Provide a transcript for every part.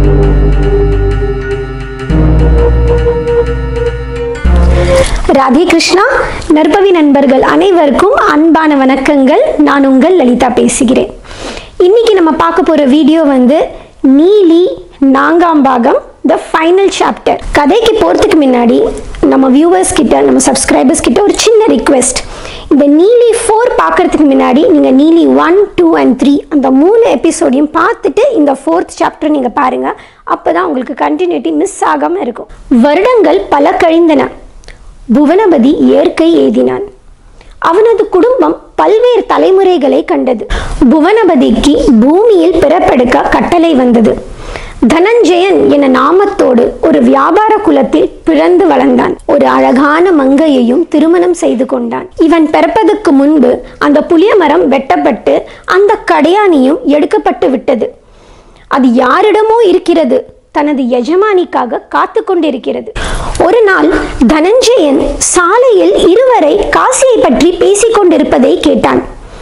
ராதே கிருஷ்ணா நற்பவி நண்பர்கள் அனைவருக்கும் அன்பான வணக்கங்கள் நான் உங்கள் லலிதா பேசுகிறேன் இன்னைக்கு நம்ம பார்க்க போற வீடியோ வந்து நீலி நான்காம் பாகம் த ஃபைனல் சாப்டர் கதைக்கு போறதுக்கு முன்னாடி நம்ம வியூவர்ஸ் கிட்ட நம்ம சப்ஸ்கிரைபர்ஸ் கிட்ட ஒரு சின்ன ரிக்வெஸ்ட் இந்த நீலி ஃபோர் பார்க்கறதுக்கு முன்னாடி நீங்க நீலி ஒன் டூ அண்ட் த்ரீ அந்த மூணு எபிசோடையும் பார்த்துட்டு இந்த ஃபோர்த் சாப்டர் நீங்க பாருங்க அப்பதான் உங்களுக்கு கண்டினியூட்டி மிஸ் ஆகாம இருக்கும் வருடங்கள் பல கழிந்தன புவனபதி இயற்கை எய்தினான் அவனது குடும்பம் பல்வேறு தலைமுறைகளை கண்டது புவனபதிக்கு பூமியில் பிறப்பெடுக்க கட்டளை வந்தது தனஞ்சயன் என நாமத்தோடு ஒரு வியாபார குலத்தில் பிறந்து வளர்ந்தான் ஒரு அழகான மங்கையையும் திருமணம் செய்து கொண்டான் இவன் பிறப்பதற்கு முன்பு அந்த புளிய மரம் வெட்டப்பட்டு அந்த கடையாணியும் எடுக்கப்பட்டு விட்டது அது யாரிடமோ இருக்கிறது தனது எஜமானிக்காக காத்து கொண்டிருக்கிறது ஒரு நாள் தனஞ்சயன் சாலையில் இருவரை காசியை பற்றி பேசிக் கொண்டிருப்பதை கேட்டான்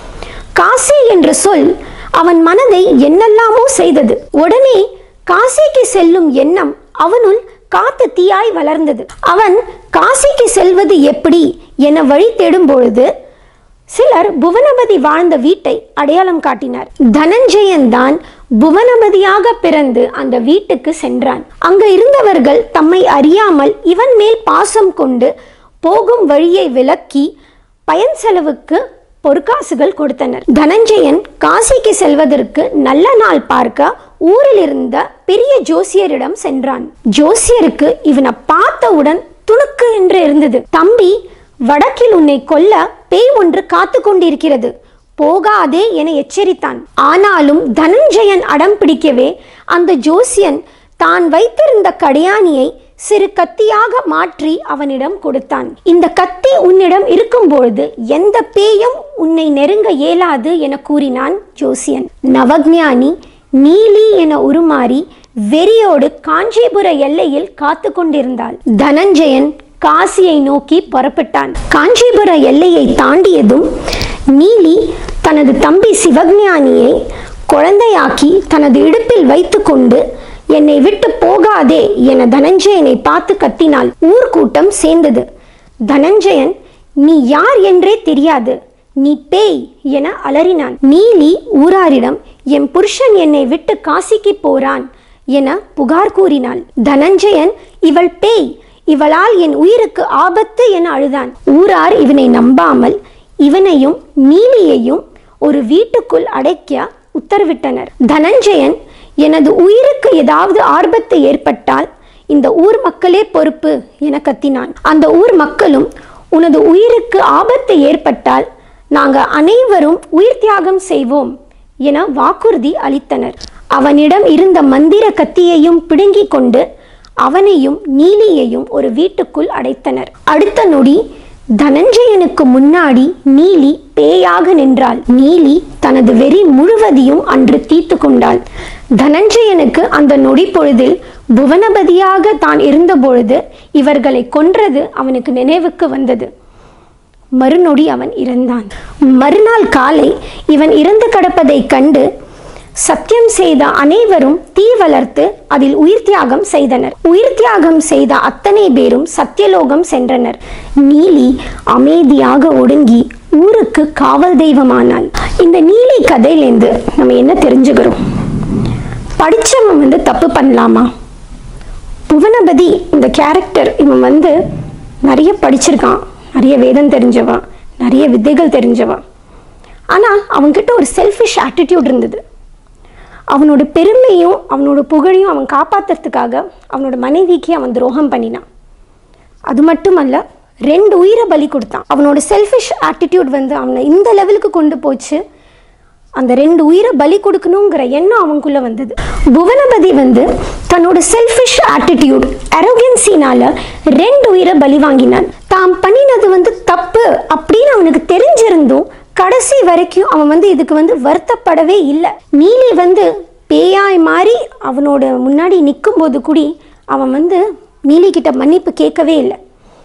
காசி என்ற சொல் அவன் மனதை என்னெல்லாமோ செய்தது உடனே காசிக்கு செல்லும் எண்ணம் அவனுள் காத்து தீயாய் வளர்ந்தது அவன் காசிக்கு செல்வது எப்படி என வழி தேடும் பொழுது சிலர் புவனபதி வாழ்ந்த வீட்டை அடையாளம் காட்டினார் தனஞ்சயன் தான் புவனபதியாக பிறந்து அந்த வீட்டுக்கு சென்றான் அங்க இருந்தவர்கள் தம்மை அறியாமல் இவன் மேல் பாசம் கொண்டு போகும் வழியை விலக்கி பயன் செலவுக்கு பொற்காசுகள் கொடுத்தனர் தனஞ்சயன் காசிக்கு செல்வதற்கு நல்ல நாள் பார்க்க ஊரில் இருந்த பெரிய ஜோசியரிடம் சென்றான் ஜோசியருக்கு இவனை பார்த்தவுடன் துணுக்கு என்று இருந்தது தம்பி வடக்கில் உன்னை கொல்ல பேய் ஒன்று காத்து கொண்டிருக்கிறது போகாதே என எச்சரித்தான் ஆனாலும் தனஞ்சயன் அடம் பிடிக்கவே அந்த ஜோசியன் தான் வைத்திருந்த கடியானியை சிறு கத்தியாக மாற்றி அவனிடம் கொடுத்தான் இந்த கத்தி உன்னிடம் இருக்கும்பொழுது எந்த பேயும் உன்னை நெருங்க இயலாது என கூறினான் ஜோசியன் நவக்ஞானி நீலி என உருமாறி வெறியோடு காஞ்சிபுர எல்லையில் காத்து கொண்டிருந்தாள் தனஞ்சயன் காசியை நோக்கி புறப்பட்டான் காஞ்சிபுர எல்லையை தாண்டியதும் நீலி தனது தம்பி சிவஞானியை குழந்தையாக்கி தனது இடுப்பில் வைத்துக்கொண்டு என்னை விட்டு போகாதே என தனஞ்சயனை பார்த்து கத்தினாள் ஊர்க்கூட்டம் சேர்ந்தது தனஞ்சயன் நீ யார் என்றே தெரியாது நீ பேய் என அலறினான் நீலி ஊராரிடம் என் புருஷன் என்னை விட்டு காசிக்கு போறான் என புகார் கூறினாள் தனஞ்சயன் இவள் பேய் இவளால் என் உயிருக்கு ஆபத்து என அழுதான் ஊரார் இவனை நம்பாமல் இவனையும் நீலியையும் ஒரு வீட்டுக்குள் அடைக்க உத்தரவிட்டனர் தனஞ்சயன் எனது உயிருக்கு ஏதாவது ஆபத்து ஏற்பட்டால் இந்த ஊர் மக்களே பொறுப்பு என கத்தினான் அந்த ஊர் மக்களும் உனது உயிருக்கு ஆபத்து ஏற்பட்டால் நாங்க அனைவரும் உயிர் தியாகம் செய்வோம் என வாக்குறுதி அளித்தனர் அவனிடம் இருந்த மந்திர கத்தியையும் பிடுங்கிக் கொண்டு அவனையும் நீலியையும் ஒரு வீட்டுக்குள் அடைத்தனர் அடுத்த நொடி தனஞ்சயனுக்கு முன்னாடி நீலி பேயாக நின்றாள் நீலி தனது வெறி முழுவதையும் அன்று தீர்த்து கொண்டாள் தனஞ்சயனுக்கு அந்த நொடி பொழுதில் புவனபதியாக தான் இருந்தபொழுது இவர்களை கொன்றது அவனுக்கு நினைவுக்கு வந்தது மறுநொடி அவன் இறந்தான் மறுநாள் காலை இவன் இறந்து கிடப்பதைக் கண்டு சத்தியம் செய்த அனைவரும் தீ வளர்த்து அதில் உயிர் தியாகம் செய்தனர் உயிர் தியாகம் செய்த அத்தனை பேரும் சத்தியலோகம் சென்றனர் நீலி அமைதியாக ஒடுங்கி ஊருக்கு காவல் தெய்வமானாள் இந்த நீலி கதையிலேருந்து நம்ம என்ன தெரிஞ்சுக்கிறோம் படிச்சவன் வந்து தப்பு பண்ணலாமா புவனபதி இந்த கேரக்டர் இவன் வந்து நிறைய படிச்சிருக்கான் நிறைய வேதம் தெரிஞ்சவன் நிறைய வித்தைகள் தெரிஞ்சவன் ஆனால் அவன்கிட்ட ஒரு செல்ஃபிஷ் ஆட்டிடியூட் இருந்தது அவனோட பெருமையும் அவனோட புகழையும் அவன் காப்பாத்துறதுக்காக அவனோட மனைவிக்கு அவன் துரோகம் பண்ணினான் அது மட்டுமல்ல ரெண்டு உயிரை பலி கொடுத்தான் அவனோட செல்ஃபிஷ் ஆட்டிடியூட் வந்து அவனை இந்த லெவலுக்கு கொண்டு போச்சு அந்த ரெண்டு உயிரை பலி கொடுக்கணுங்கிற எண்ணம் அவனுக்குள்ள வந்தது புவனபதி வந்து தன்னோட செல்ஃபிஷ் ஆட்டிடியூட் அரோகன்சினால ரெண்டு உயிரை பலி வாங்கினான் தாம் பண்ணினது வந்து தப்பு அப்படின்னு அவனுக்கு தெரிஞ்சிருந்தும் கடைசி வரைக்கும் அவன் வந்து இதுக்கு வந்து வருத்தப்படவே இல்லை நீலி வந்து பேயாய் மாறி அவனோட முன்னாடி நிற்கும்போது கூடி அவன் வந்து நீலி கிட்ட மன்னிப்பு கேட்கவே இல்லை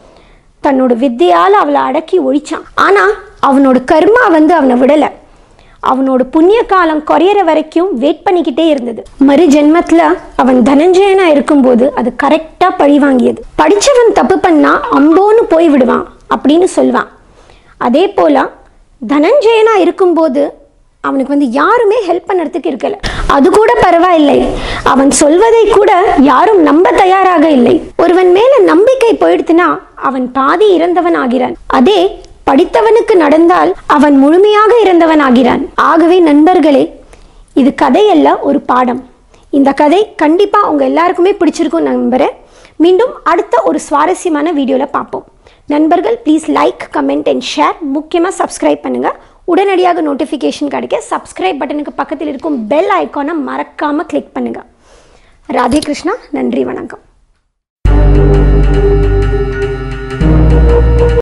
தன்னோட வித்தையால் அவளை அடக்கி ஒழிச்சான் ஆனால் அவனோட கர்மா வந்து அவனை விடலை அவனோட புண்ணிய காலம் குறையிற வரைக்கும் வெயிட் பண்ணிக்கிட்டே இருந்தது மறு ஜென்மத்துல அவன் தனஞ்சயனா இருக்கும்போது அது கரெக்டா பழி வாங்கியது படிச்சவன் தப்பு பண்ணா அம்போன்னு போய் விடுவான் அப்படின்னு சொல்வான் அதே போல தனஞ்சயனா இருக்கும்போது அவனுக்கு வந்து யாருமே ஹெல்ப் பண்ணுறதுக்கு இருக்கல அது கூட பரவாயில்லை அவன் சொல்வதை கூட யாரும் நம்ப தயாராக இல்லை ஒருவன் மேல நம்பிக்கை போயிடுத்துனா அவன் பாதி இறந்தவன் ஆகிறான் அதே படித்தவனுக்கு நடந்தால் அவன் முழுமையாக இறந்தவன் ஆகிறான் ஆகவே நண்பர்களே இது கதையல்ல ஒரு பாடம் இந்த கதை கண்டிப்பா உங்க எல்லாருக்குமே பிடிச்சிருக்கும் நம்புறேன் மீண்டும் அடுத்த ஒரு சுவாரஸ்யமான வீடியோவில் பார்ப்போம் நண்பர்கள் please like comment and share முக்கியமாக சப்ஸ்கிரைப் பண்ணுங்கள் உடனடியாக நோட்டிஃபிகேஷன் கிடைக்க சப்ஸ்கிரைப் பட்டனுக்கு பக்கத்தில் இருக்கும் பெல் ஐக்கானை மறக்காமல் கிளிக் பண்ணுங்கள் ராதே கிருஷ்ணா நன்றி வணக்கம்